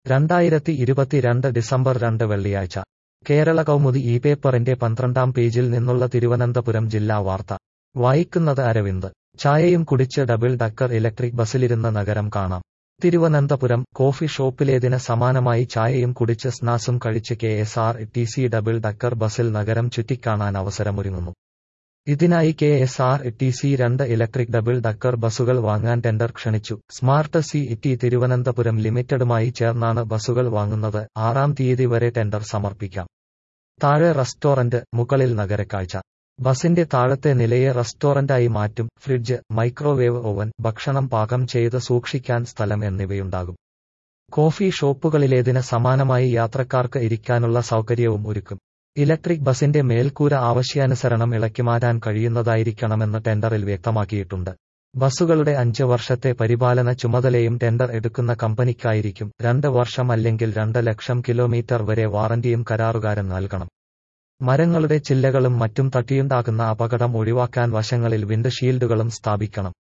രണ്ടായിരത്തി ഇരുപത്തിരണ്ട് ഡിസംബർ രണ്ട് വെള്ളിയാഴ്ച കേരള കൗമുദി ഈ പേപ്പറിന്റെ പന്ത്രണ്ടാം പേജിൽ നിന്നുള്ള തിരുവനന്തപുരം ജില്ലാ വാർത്ത വായിക്കുന്നത് അരവിന്ദ് ചായയും കുടിച്ച് ഡബിൾ ഡക്കർ ഇലക്ട്രിക് ബസ്സിലിരുന്ന് നഗരം കാണാം തിരുവനന്തപുരം കോഫി ഷോപ്പിലേതിന് സമാനമായി ചായയും കുടിച്ച് സ്നാസും കഴിച്ച് K S R T C double decker ബസ്സിൽ നഗരം ചുറ്റിക്കാണാൻ അവസരമൊരുങ്ങുന്നു ഇതിനായി K S R T C രണ്ട് ഇലക്ട്രിക് ഡബിൾ ഡക്കർ ബസ്സുകൾ വാങ്ങാൻ ടെൻഡർ ക്ഷണിച്ചു സ്മാർട്ട് സി ടി തിരുവനന്തപുരം ലിമിറ്റഡുമായി ചേർന്നാണ് ബസ്സുകൾ വാങ്ങുന്നത് ആറാം തീയതി വരെ ടെൻഡർ സമർപ്പിക്കാം താഴെ റെസ്റ്റോറന്റ് മുകളിൽ നഗരക്കാഴ്ച ബസിന്റെ താഴത്തെ നിലയെ റെസ്റ്റോറന്റായി മാറ്റും ഫ്രിഡ്ജ് മൈക്രോവേവ് ഓവൻ ഭക്ഷണം പാകം ചെയ്ത് സൂക്ഷിക്കാൻ സ്ഥലം എന്നിവയുണ്ടാകും കോഫി ഷോപ്പുകളിലേതിന് സമാനമായി യാത്രക്കാർക്ക് ഇരിക്കാനുള്ള സൗകര്യവും ഒരുക്കും ഇലക്ട്രിക് ബസിന്റെ മേൽക്കൂര ആവശ്യാനുസരണം ഇളക്കിമാറ്റാൻ കഴിയുന്നതായിരിക്കണമെന്ന് ടെൻഡറിൽ വ്യക്തമാക്കിയിട്ടുണ്ട് ബസ്സുകളുടെ അഞ്ച് വർഷത്തെ പരിപാലന ചുമതലയും ടെൻഡർ എടുക്കുന്ന കമ്പനിക്കായിരിക്കും രണ്ട് വർഷം അല്ലെങ്കിൽ രണ്ട് ലക്ഷം കിലോമീറ്റർ വരെ വാറന്റിയും കരാറുകാരൻ നൽകണം മരങ്ങളുടെ ചില്ലകളും മറ്റും തട്ടിയുണ്ടാകുന്ന അപകടം ഒഴിവാക്കാൻ വശങ്ങളിൽ വിൻഡ് ഷീൽഡുകളും സ്ഥാപിക്കണം